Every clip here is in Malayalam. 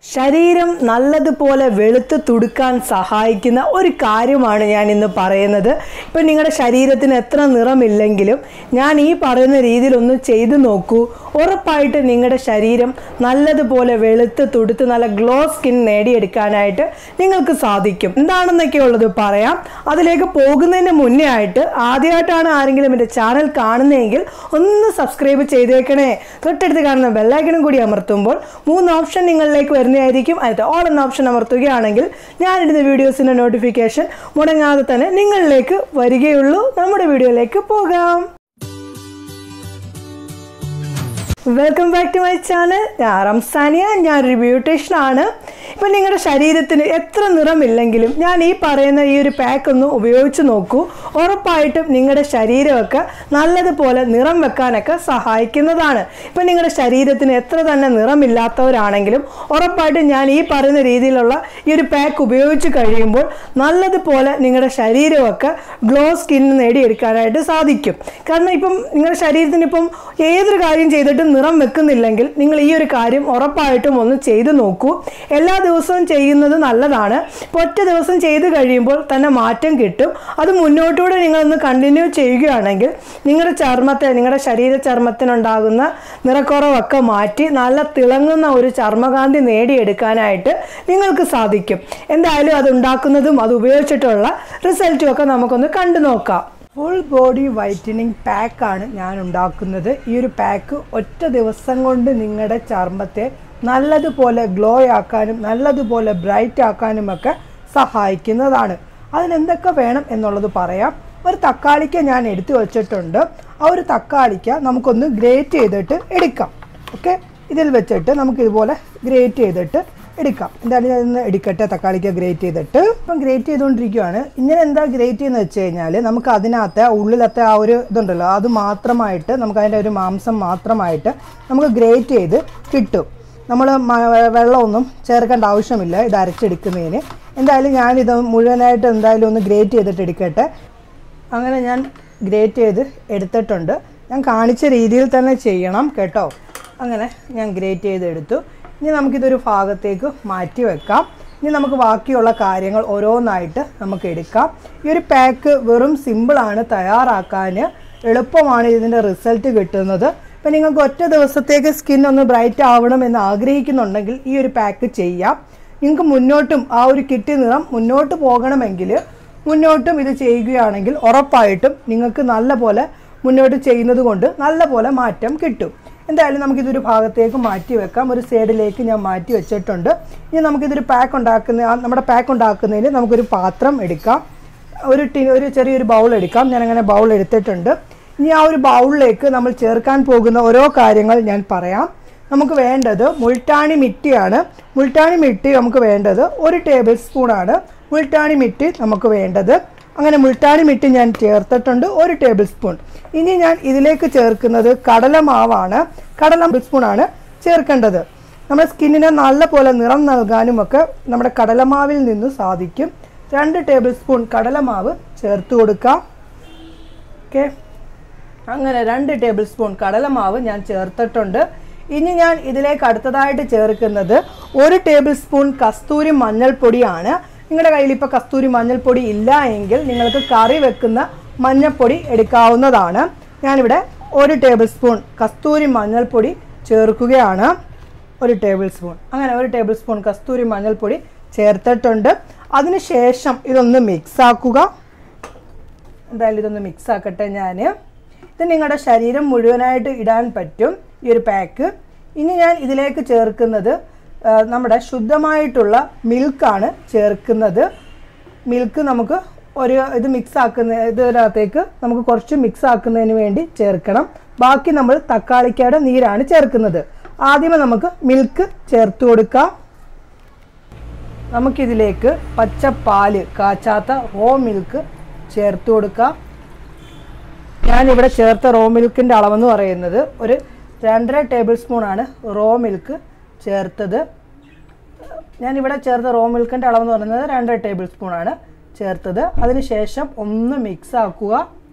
ശരീരം നല്ലതുപോലെ വെളുത്ത് തുടുക്കാൻ സഹായിക്കുന്ന ഒരു കാര്യമാണ് ഞാൻ ഇന്ന് പറയുന്നത് ഇപ്പം നിങ്ങളുടെ ശരീരത്തിന് എത്ര നിറമില്ലെങ്കിലും ഞാൻ ഈ പറയുന്ന രീതിയിൽ ഒന്ന് ചെയ്തു നോക്കൂ ഉറപ്പായിട്ട് നിങ്ങളുടെ ശരീരം നല്ലതുപോലെ വെളുത്ത് തുടുത്ത് നല്ല ഗ്ലോ സ്കിൻ നേടിയെടുക്കാനായിട്ട് നിങ്ങൾക്ക് സാധിക്കും എന്താണെന്നൊക്കെ ഉള്ളത് പറയാം അതിലേക്ക് പോകുന്നതിന് മുന്നേ ആയിട്ട് ആദ്യമായിട്ടാണ് ആരെങ്കിലും എൻ്റെ ചാനൽ കാണുന്നതെങ്കിൽ ഒന്ന് സബ്സ്ക്രൈബ് ചെയ്തേക്കണേ തൊട്ടടുത്ത് കാണുന്ന ബെല്ലൈക്കണും കൂടി അമർത്തുമ്പോൾ മൂന്ന് ഓപ്ഷൻ നിങ്ങളിലേക്ക് വരുന്നതായിരിക്കും അതിൻ്റെ ഓൾ എന്ന ഓപ്ഷൻ അമർത്തുകയാണെങ്കിൽ ഞാനിടുന്ന വീഡിയോസിൻ്റെ നോട്ടിഫിക്കേഷൻ മുടങ്ങാതെ തന്നെ നിങ്ങളിലേക്ക് വരികയുള്ളൂ നമ്മുടെ വീഡിയോയിലേക്ക് പോകാം welcome back to my channel ഞാൻ റംസാനിയ ഞാനൊരു ബ്യൂട്ടീഷ്യനാണ് ഇപ്പം നിങ്ങളുടെ ശരീരത്തിന് എത്ര നിറമില്ലെങ്കിലും ഞാൻ ഈ പറയുന്ന ഈ ഒരു പാക്ക് ഒന്ന് ഉപയോഗിച്ച് നോക്കൂ ഉറപ്പായിട്ടും നിങ്ങളുടെ ശരീരമൊക്കെ നല്ലതുപോലെ നിറം വെക്കാനൊക്കെ സഹായിക്കുന്നതാണ് ഇപ്പം നിങ്ങളുടെ ശരീരത്തിന് എത്ര തന്നെ നിറമില്ലാത്തവരാണെങ്കിലും ഉറപ്പായിട്ടും ഞാൻ ഈ പറയുന്ന രീതിയിലുള്ള ഈ ഒരു പാക്ക് ഉപയോഗിച്ച് കഴിയുമ്പോൾ നല്ലതുപോലെ നിങ്ങളുടെ ശരീരമൊക്കെ ഗ്ലോ സ്കിൻ നേടിയെടുക്കാനായിട്ട് സാധിക്കും കാരണം ഇപ്പം നിങ്ങളുടെ ശരീരത്തിന് ഇപ്പം ഏതൊരു കാര്യം ചെയ്തിട്ടും നിറം വെക്കുന്നില്ലെങ്കിൽ നിങ്ങൾ ഈ ഒരു കാര്യം ഉറപ്പായിട്ടും ഒന്ന് ചെയ്തു നോക്കൂ എല്ലാ ദിവസവും ചെയ്യുന്നത് നല്ലതാണ് ഇപ്പോൾ ഒറ്റ ദിവസം ചെയ്ത് കഴിയുമ്പോൾ തന്നെ മാറ്റം കിട്ടും അത് മുന്നോട്ടൂടെ നിങ്ങളൊന്ന് കണ്ടിന്യൂ ചെയ്യുകയാണെങ്കിൽ നിങ്ങളുടെ ചർമ്മത്തെ നിങ്ങളുടെ ശരീര ചർമ്മത്തിനുണ്ടാകുന്ന നിറക്കുറവൊക്കെ മാറ്റി നല്ല തിളങ്ങുന്ന ഒരു ചർമ്മകാന്തി നേടിയെടുക്കാനായിട്ട് നിങ്ങൾക്ക് സാധിക്കും എന്തായാലും അത് ഉണ്ടാക്കുന്നതും അത് ഉപയോഗിച്ചിട്ടുള്ള റിസൾട്ടും ഒക്കെ നമുക്കൊന്ന് കണ്ടു നോക്കാം ഫുൾ ബോഡി വൈറ്റനിങ് പാക്കാണ് ഞാൻ ഉണ്ടാക്കുന്നത് ഈ ഒരു പാക്ക് ഒറ്റ ദിവസം കൊണ്ട് നിങ്ങളുടെ ചർമ്മത്തെ നല്ലതുപോലെ ഗ്ലോ ആക്കാനും നല്ലതുപോലെ ബ്രൈറ്റ് ആക്കാനും ഒക്കെ സഹായിക്കുന്നതാണ് അതിനെന്തൊക്കെ വേണം എന്നുള്ളത് പറയാം ഒരു തക്കാളിക്ക ഞാൻ എടുത്തു വച്ചിട്ടുണ്ട് ആ ഒരു തക്കാളിക്ക നമുക്കൊന്ന് ഗ്രേറ്റ് ചെയ്തിട്ട് എടുക്കാം ഓക്കെ ഇതിൽ വെച്ചിട്ട് നമുക്ക് ഇതുപോലെ ഗ്രേറ്റ് ചെയ്തിട്ട് എടുക്കാം എന്തായാലും ഞാൻ ഇന്ന് എടുക്കട്ടെ തക്കാളിക്ക ഗ്രേറ്റ് ചെയ്തിട്ട് ഇപ്പം ഗ്രേറ്റ് ചെയ്തുകൊണ്ടിരിക്കുകയാണ് ഇങ്ങനെ എന്താ ഗ്രേറ്റ് ചെയ്യുന്നത് വെച്ച് കഴിഞ്ഞാൽ നമുക്ക് അതിനകത്ത് ഉള്ളിലത്തെ ആ ഒരു ഇതുണ്ടല്ലോ അത് മാത്രമായിട്ട് നമുക്ക് അതിൻ്റെ ഒരു മാംസം മാത്രമായിട്ട് നമുക്ക് ഗ്രേറ്റ് ചെയ്ത് കിട്ടും നമ്മൾ വെള്ളമൊന്നും ചേർക്കേണ്ട ആവശ്യമില്ല ഇത് അരച്ചെടുക്കുന്നതിന് എന്തായാലും ഞാനിത് മുഴുവനായിട്ട് എന്തായാലും ഒന്ന് ഗ്രേറ്റ് ചെയ്തിട്ട് എടുക്കട്ടെ അങ്ങനെ ഞാൻ ഗ്രേറ്റ് ചെയ്ത് എടുത്തിട്ടുണ്ട് ഞാൻ കാണിച്ച രീതിയിൽ തന്നെ ചെയ്യണം കേട്ടോ അങ്ങനെ ഞാൻ ഗ്രേറ്റ് ചെയ്ത് എടുത്തു ഇനി നമുക്കിതൊരു ഭാഗത്തേക്ക് മാറ്റി വെക്കാം ഇനി നമുക്ക് ബാക്കിയുള്ള കാര്യങ്ങൾ ഓരോന്നായിട്ട് നമുക്ക് എടുക്കാം ഈ ഒരു പാക്ക് വെറും സിമ്പിളാണ് തയ്യാറാക്കാൻ എളുപ്പമാണ് ഇതിൻ്റെ റിസൾട്ട് കിട്ടുന്നത് ഇപ്പം നിങ്ങൾക്ക് ഒറ്റ ദിവസത്തേക്ക് സ്കിൻ ഒന്ന് ബ്രൈറ്റ് ആവണം എന്ന് ആഗ്രഹിക്കുന്നുണ്ടെങ്കിൽ ഈ ഒരു പാക്ക് ചെയ്യാം നിങ്ങൾക്ക് മുന്നോട്ടും ആ ഒരു കിട്ടി നിറം മുന്നോട്ട് പോകണമെങ്കിൽ മുന്നോട്ടും ഇത് ചെയ്യുകയാണെങ്കിൽ ഉറപ്പായിട്ടും നിങ്ങൾക്ക് നല്ല പോലെ മുന്നോട്ട് ചെയ്യുന്നത് കൊണ്ട് നല്ല പോലെ മാറ്റം കിട്ടും എന്തായാലും നമുക്കിതൊരു ഭാഗത്തേക്ക് മാറ്റി വെക്കാം ഒരു സൈഡിലേക്ക് ഞാൻ മാറ്റി വെച്ചിട്ടുണ്ട് ഇനി നമുക്കിതൊരു പാക്ക് ഉണ്ടാക്കുന്ന ആ നമ്മുടെ പാക്ക് ഉണ്ടാക്കുന്നതിന് നമുക്കൊരു പാത്രം എടുക്കാം ഒരു ടി ഒരു ചെറിയൊരു ബൗൾ എടുക്കാം ഞാൻ അങ്ങനെ ബൗൾ എടുത്തിട്ടുണ്ട് ഇനി ആ ഒരു ബൗളിലേക്ക് നമ്മൾ ചേർക്കാൻ പോകുന്ന ഓരോ കാര്യങ്ങൾ ഞാൻ പറയാം നമുക്ക് വേണ്ടത് മുൾട്ടാണി മിട്ടിയാണ് മുൾട്ടാണി മിട്ടി നമുക്ക് വേണ്ടത് ഒരു ടേബിൾ സ്പൂണാണ് മുൾട്ടാണി മിട്ടി നമുക്ക് വേണ്ടത് അങ്ങനെ മുൾട്ടാണി മിട്ടി ഞാൻ ചേർത്തിട്ടുണ്ട് ഒരു ടേബിൾ സ്പൂൺ ഇനി ഞാൻ ഇതിലേക്ക് ചേർക്കുന്നത് കടലമാവാണ് കടല സ്പൂണാണ് ചേർക്കേണ്ടത് നമ്മുടെ സ്കിന്നിന് നല്ല പോലെ നിറം നൽകാനും ഒക്കെ നമ്മുടെ കടലമാവിൽ നിന്ന് സാധിക്കും രണ്ട് ടേബിൾ സ്പൂൺ കടലമാവ് ചേർത്ത് കൊടുക്കാം ഓക്കെ അങ്ങനെ രണ്ട് ടേബിൾ സ്പൂൺ കടലമാവ് ഞാൻ ചേർത്തിട്ടുണ്ട് ഇനി ഞാൻ ഇതിലേക്ക് അടുത്തതായിട്ട് ചേർക്കുന്നത് ഒരു ടേബിൾ സ്പൂൺ കസ്തൂരി മഞ്ഞൾപ്പൊടിയാണ് നിങ്ങളുടെ കയ്യിൽ ഇപ്പോൾ കസ്തൂരി മഞ്ഞൾപ്പൊടി ഇല്ല എങ്കിൽ നിങ്ങൾക്ക് കറി വെക്കുന്ന മഞ്ഞൾപ്പൊടി എടുക്കാവുന്നതാണ് ഞാനിവിടെ ഒരു ടേബിൾ സ്പൂൺ കസ്തൂരി മഞ്ഞൾപ്പൊടി ചേർക്കുകയാണ് ഒരു ടേബിൾ സ്പൂൺ അങ്ങനെ ഒരു ടേബിൾ സ്പൂൺ കസ്തൂരി മഞ്ഞൾപ്പൊടി ചേർത്തിട്ടുണ്ട് അതിനുശേഷം ഇതൊന്ന് മിക്സ് ആക്കുക എന്തായാലും ഇതൊന്ന് മിക്സ് ആക്കട്ടെ ഞാൻ ഇത് നിങ്ങളുടെ ശരീരം മുഴുവനായിട്ട് ഇടാൻ പറ്റും ഈ ഒരു പാക്ക് ഇനി ഞാൻ ഇതിലേക്ക് ചേർക്കുന്നത് ആ, നമ്മുടെ ശുദ്ധമായിട്ടുള്ള മിൽക്കാണ് ചേർക്കുന്നത് മിൽക്ക് നമുക്ക് ഒരു ഇത് മിക്സ് ആക്കുന്ന ഇതിനകത്തേക്ക് നമുക്ക് കുറച്ച് മിക്സ് ആക്കുന്നതിന് വേണ്ടി ചേർക്കണം ബാക്കി നമ്മൾ തക്കാളിക്കയുടെ നീരാണ് ചേർക്കുന്നത് ആദ്യമേ നമുക്ക് മിൽക്ക് ചേർത്ത് കൊടുക്കാം നമുക്കിതിലേക്ക് പച്ചപ്പാല് കാച്ചാത്ത റോ മിൽക്ക് ചേർത്ത് കൊടുക്കാം ഞാനിവിടെ ചേർത്ത റോ മിൽക്കിൻ്റെ അളവെന്ന് പറയുന്നത് ഒരു രണ്ടര ടേബിൾ സ്പൂണാണ് റോ മിൽക്ക് ചേർത്തത് ഞാനിവിടെ ചേർത്ത റോ മിൽക്കിൻ്റെ അളവെന്ന് പറയുന്നത് രണ്ടര ടേബിൾ സ്പൂണാണ് ചേർത്തത് അതിനുശേഷം ഒന്ന് മിക്സ് ആക്കുക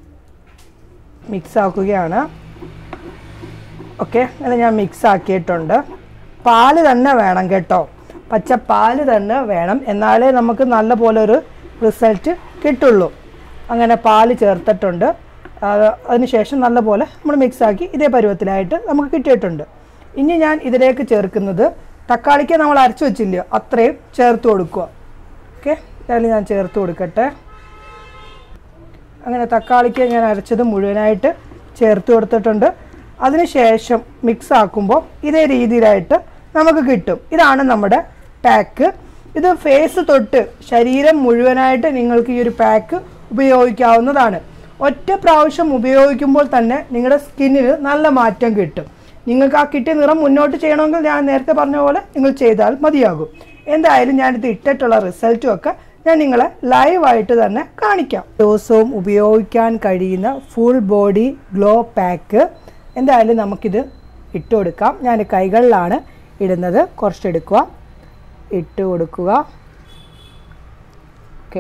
മിക്സ് ആക്കുകയാണ് ഓക്കെ അങ്ങനെ ഞാൻ മിക്സ് ആക്കിയിട്ടുണ്ട് പാല് തന്നെ വേണം കേട്ടോ പച്ചപ്പാല് തന്നെ വേണം എന്നാലേ നമുക്ക് നല്ല പോലെ ഒരു റിസൾട്ട് കിട്ടുള്ളൂ അങ്ങനെ പാല് ചേർത്തിട്ടുണ്ട് അത് അതിനുശേഷം നല്ലപോലെ നമ്മൾ മിക്സാക്കി ഇതേ പരുവത്തിലായിട്ട് നമുക്ക് കിട്ടിയിട്ടുണ്ട് ഇനി ഞാൻ ഇതിലേക്ക് ചേർക്കുന്നത് തക്കാളിക്ക് നമ്മൾ അരച്ച് വെച്ചില്ലയോ അത്രയും ചേർത്ത് കൊടുക്കുക ഓക്കെ അതിൽ ഞാൻ ചേർത്ത് കൊടുക്കട്ടെ അങ്ങനെ തക്കാളിക്ക് ഞാൻ അരച്ചത് മുഴുവനായിട്ട് ചേർത്ത് കൊടുത്തിട്ടുണ്ട് അതിനുശേഷം മിക്സ് ആക്കുമ്പോൾ ഇതേ രീതിയിലായിട്ട് നമുക്ക് കിട്ടും ഇതാണ് നമ്മുടെ പാക്ക് ഇത് ഫേസ് തൊട്ട് ശരീരം മുഴുവനായിട്ട് നിങ്ങൾക്ക് ഈ ഒരു പാക്ക് ഉപയോഗിക്കാവുന്നതാണ് ഒറ്റ പ്രാവശ്യം ഉപയോഗിക്കുമ്പോൾ തന്നെ നിങ്ങളുടെ സ്കിന്നിന് നല്ല മാറ്റം കിട്ടും നിങ്ങൾക്ക് ആ കിട്ടിയ നിറം മുന്നോട്ട് ചെയ്യണമെങ്കിൽ ഞാൻ നേരത്തെ പറഞ്ഞ പോലെ നിങ്ങൾ ചെയ്താൽ മതിയാകും എന്തായാലും ഞാനിത് ഇട്ടിട്ടുള്ള റിസൾട്ടും ഒക്കെ ഞാൻ നിങ്ങളെ ലൈവായിട്ട് തന്നെ കാണിക്കാം ദിവസവും ഉപയോഗിക്കാൻ കഴിയുന്ന ഫുൾ ബോഡി ഗ്ലോ പാക്ക് എന്തായാലും നമുക്കിത് ഇട്ട് കൊടുക്കാം ഞാൻ കൈകളിലാണ് ഇടുന്നത് കുറച്ചെടുക്കുക ഇട്ട് കൊടുക്കുക ഓക്കെ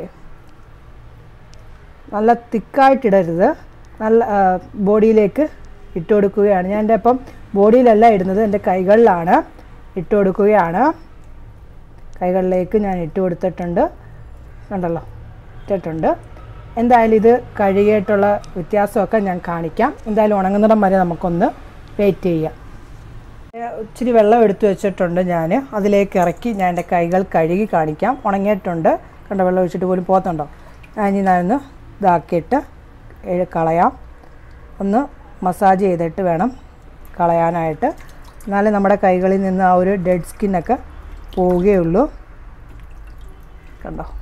നല്ല തിക്കായിട്ടിടരുത് നല്ല ആ, ബോഡിയിലേക്ക് ഇട്ട് കൊടുക്കുകയാണ് ഞാൻ എൻ്റെ ഇപ്പം ബോഡിയിലല്ല ഇടുന്നത് എൻ്റെ കൈകളിലാണ് ഇട്ട് കൊടുക്കുകയാണ് കൈകളിലേക്ക് ഞാൻ ഇട്ട് കൊടുത്തിട്ടുണ്ട് കണ്ടല്ലോ ഇട്ടിട്ടുണ്ട് എന്തായാലും ഇത് കഴുകിയിട്ടുള്ള വ്യത്യാസമൊക്കെ ഞാൻ കാണിക്കാം എന്തായാലും ഉണങ്ങുന്നിടം വരെ നമുക്കൊന്ന് വെയിറ്റ് ചെയ്യാം ഏ, ഇച്ചിരി വെള്ളം എടുത്തു വെച്ചിട്ടുണ്ട് ഞാൻ അതിലേക്ക് ഇറക്കി ഞാൻ എൻ്റെ കൈകൾ കഴുകി കാണിക്കാം ഉണങ്ങിയിട്ടുണ്ട് കണ്ട വെള്ളം ഒഴിച്ചിട്ട് പോലും പോത്തുണ്ടോ ഇനി ഞാനൊന്ന് ഇതാക്കിയിട്ട് എഴ് കളയാം ഒന്ന് മസാജ് ചെയ്തിട്ട് വേണം കളയാനായിട്ട് എന്നാലേ നമ്മുടെ കൈകളിൽ നിന്ന് ആ ഒരു ഡെഡ് സ്കിന്നൊക്കെ പോവുകയുള്ളൂ കണ്ടോ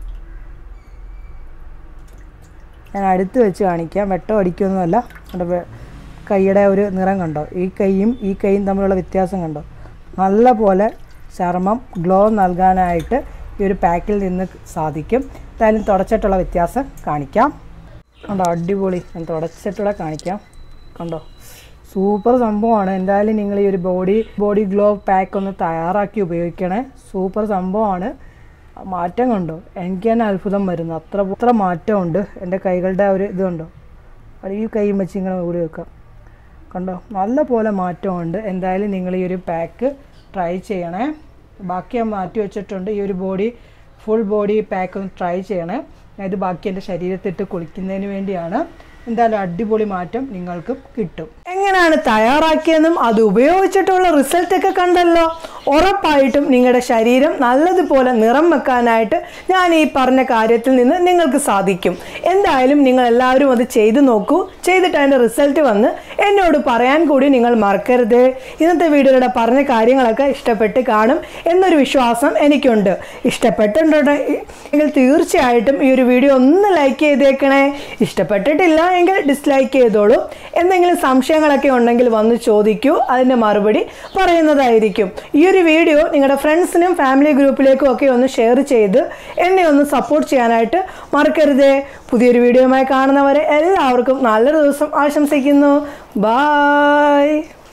ഞാൻ അടുത്ത് വെച്ച് കാണിക്കാം വെട്ടം അടിക്കൊന്നുമല്ല കണ്ടോ വെ- കൈയുടെ ഒരു നിറം കണ്ടോ ഈ കൈയും ഈ കൈയും തമ്മിലുള്ള വ്യത്യാസം കണ്ടോ നല്ല പോലെ ചർമ്മം ഗ്ലോ നൽകാനായിട്ട് ഈ ഒരു പാക്കിൽ നിന്ന് സാധിക്കും എന്തായാലും തുടച്ചിട്ടുള്ള വ്യത്യാസം കാണിക്കാം കണ്ടോ അടിപൊളി ഞാൻ തുടച്ചിട്ടുള്ള കാണിക്കാം കണ്ടോ സൂപ്പർ സംഭവമാണ് എന്തായാലും നിങ്ങൾ ഈ ഒരു ബോഡി ബോഡി ഗ്ലോ പാക്ക് ഒന്ന് തയ്യാറാക്കി ഉപയോഗിക്കണേ സൂപ്പർ സംഭവമാണ് മാറ്റം കണ്ടോ എനിക്ക് തന്നെ അത്ഭുതം വരുന്നു അത്ര അത്ര മാറ്റമുണ്ട് എൻ്റെ കൈകളുടെ ആ ഒരു ഇത് കണ്ടോ അത് ഈ കൈയും വെച്ച് ഇങ്ങനെ കൂടി വെക്കാം കണ്ടോ നല്ല പോലെ മാറ്റമുണ്ട് എന്തായാലും നിങ്ങൾ ഈ ഒരു പാക്ക് ട്രൈ ചെയ്യണേ ബാക്കി ഞാൻ മാറ്റി വെച്ചിട്ടുണ്ട് ഈ ഒരു ബോഡി ഫുൾ ബോഡി പാക്ക് ഒന്ന് ട്രൈ ചെയ്യണേ ഞാൻ ഇത് ബാക്കി എൻ്റെ ശരീരത്തിട്ട് കുളിക്കുന്നതിന് വേണ്ടിയാണ് എന്തായാലും അടിപൊളി മാറ്റം നിങ്ങൾക്കും കിട്ടും എങ്ങനെയാണ് തയ്യാറാക്കിയെന്നും അത് ഉപയോഗിച്ചിട്ടുള്ള റിസൾട്ട് ഒക്കെ കണ്ടല്ലോ ഉറപ്പായിട്ടും നിങ്ങളുടെ ശരീരം നല്ലതുപോലെ നിറം വെക്കാനായിട്ട് ഞാൻ ഈ പറഞ്ഞ കാര്യത്തിൽ നിന്ന് നിങ്ങൾക്ക് സാധിക്കും എന്തായാലും നിങ്ങൾ എല്ലാവരും അത് ചെയ്തു നോക്കൂ ചെയ്തിട്ട് അതിൻ്റെ റിസൾട്ട് വന്ന് എന്നോട് പറയാൻ കൂടി നിങ്ങൾ മറക്കരുത് ഇന്നത്തെ വീഡിയോയിലൂടെ പറഞ്ഞ കാര്യങ്ങളൊക്കെ ഇഷ്ടപ്പെട്ട് കാണും എന്നൊരു വിശ്വാസം എനിക്കുണ്ട് ഇഷ്ടപ്പെട്ടിട്ടുണ്ടെങ്കിൽ തീർച്ചയായിട്ടും ഈ ഒരു വീഡിയോ ഒന്ന് ലൈക്ക് ചെയ്തേക്കണേ ഇഷ്ടപ്പെട്ടിട്ടില്ല എങ്കിൽ ഡിസ്ലൈക്ക് ചെയ്തോളൂ എന്തെങ്കിലും സംശയങ്ങളൊക്കെ ഉണ്ടെങ്കിൽ വന്ന് ചോദിക്കൂ അതിൻ്റെ മറുപടി പറയുന്നതായിരിക്കും ഈ ഒരു വീഡിയോ നിങ്ങളുടെ ഫ്രണ്ട്സിനും ഫാമിലി ഗ്രൂപ്പിലേക്കും ഒക്കെ ഒന്ന് ഷെയർ ചെയ്ത് എന്നെ ഒന്ന് സപ്പോർട്ട് ചെയ്യാനായിട്ട് മറക്കരുതേ പുതിയൊരു വീഡിയോയുമായി കാണുന്നവരെ എല്ലാവർക്കും നല്ലൊരു ദിവസം ആശംസിക്കുന്നു ബായ്